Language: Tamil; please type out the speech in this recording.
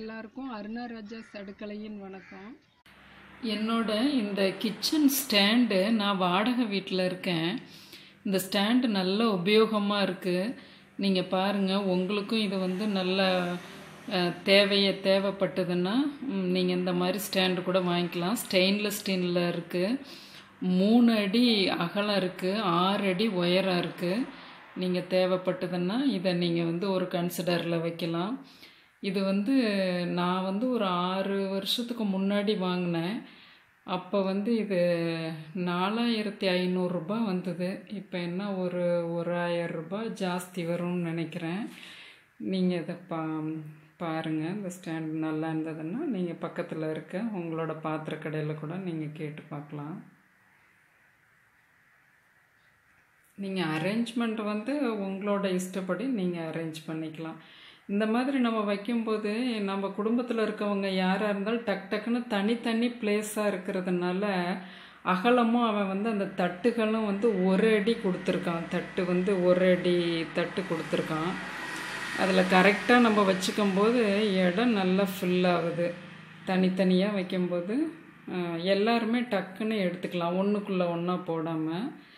எல்லாருக்கும் அருணா ராஜாஸ் அடுக்கலையின் வணக்கம் என்னோட இந்த கிச்சன் ஸ்டாண்டு நான் வாடகை வீட்டில் இருக்கேன் இந்த ஸ்டாண்டு நல்ல உபயோகமாக இருக்குது நீங்கள் பாருங்கள் உங்களுக்கும் இது வந்து நல்ல அஹ், தேவைய தேவைப்பட்டதுன்னா நீங்கள் இந்த மாதிரி ஸ்டாண்டு கூட வாங்கிக்கலாம் ஸ்டெயின்லெஸ் ஸ்டீலில் இருக்குது மூணு அடி அகலம் இருக்குது ஆறு அடி உயரம் இருக்குது நீங்கள் தேவைப்பட்டதுன்னா இதை நீங்கள் வந்து ஒரு கன்சிடரில் வைக்கலாம் இது வந்து நான் வந்து ஒரு ஆறு வருஷத்துக்கு முன்னாடி வாங்கினேன் அப்போ வந்து இது நாலாயிரத்தி ஐநூறுரூபா வந்தது இப்போ என்ன ஒரு ஒரு ஆயிரம் ரூபாய் ஜாஸ்தி வரும்னு நினைக்கிறேன் நீங்கள் இதை பா பாருங்கள் இந்த ஸ்டாண்ட் நல்லா இருந்ததுன்னா நீங்கள் பக்கத்தில் இருக்க உங்களோட பாத்திர கடையில் கூட நீங்கள் கேட்டு பார்க்கலாம் நீங்கள் அரேஞ்ச்மெண்ட் வந்து உங்களோட இஷ்டப்படி நீங்கள் அரேஞ்ச் பண்ணிக்கலாம் இந்த மாதிரி நம்ம வைக்கும்போது நம்ம குடும்பத்தில் இருக்கவங்க யாராக இருந்தாலும் டக் டக்குன்னு தனித்தனி பிளேஸாக இருக்கிறதுனால அகலமும் அவன் வந்து அந்த தட்டுகளும் வந்து ஒரு அடி கொடுத்துருக்கான் தட்டு வந்து ஒரு அடி தட்டு கொடுத்துருக்கான் அதில் கரெக்டாக நம்ம வச்சுக்கும்போது இடம் நல்லா ஃபில் ஆகுது தனித்தனியாக வைக்கும்போது அஹ், எல்லாருமே டக்குன்னு எடுத்துக்கலாம் ஒன்றுக்குள்ளே ஒன்றா போடாமல்